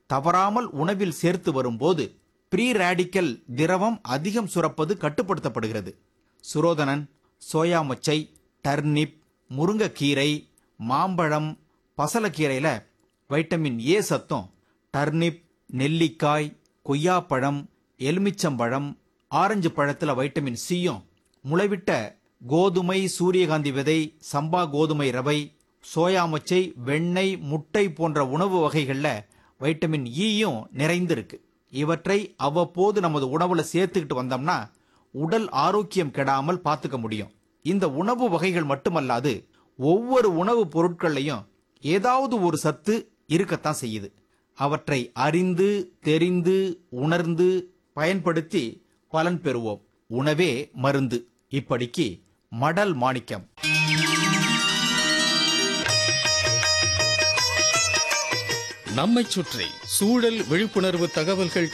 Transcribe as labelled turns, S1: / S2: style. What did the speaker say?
S1: தவறாமல் உணவில் சேர்த்து வரும்போது ப்ரீ ரேடிக்கல் திரவம் அதிகம் சுரப்பது கட்டுப்படுத்தப்படுகிறது சுரோதனன் சோயா மொச்சை டர்னிப் முருங்கைக்கீரை மாம்பழம் பசலக்கீரையில வைட்டமின் ஏ சத்தும் டர்னிப் நெல்லிக்காய் கொய்யாப்பழம் எலுமிச்சம்பழம் ஆரஞ்சு பழத்துல வைட்டமின் சியும் முளைவிட்ட கோதுமை சூரியகாந்தி விதை சம்பா கோதுமை ரவை சோயா மொச்சை வெண்ணெய் முட்டை போன்ற உணவு வகைகள்ல வைட்டமின் ஈயும் நிறைந்திருக்கு இவற்றை அவ்வப்போது நமது உணவுல சேர்த்துக்கிட்டு வந்தோம்னா உடல் ஆரோக்கியம் கெடாமல் பார்த்துக்க முடியும் இந்த உணவு வகைகள் மட்டுமல்லாது ஒவ்வொரு உணவு பொருட்கள்லையும் ஏதாவது ஒரு சத்து இருக்கத்தான் செய்யுது அவற்றை அறிந்து தெரிந்து உணர்ந்து பயன்படுத்தி பலன் பெறுவோம் உணவே மருந்து இப்படிக்கு மடல் மாணிக்கம்
S2: நம்மைச் சுற்றி சூழல் விழிப்புணர்வு தகவல்கள்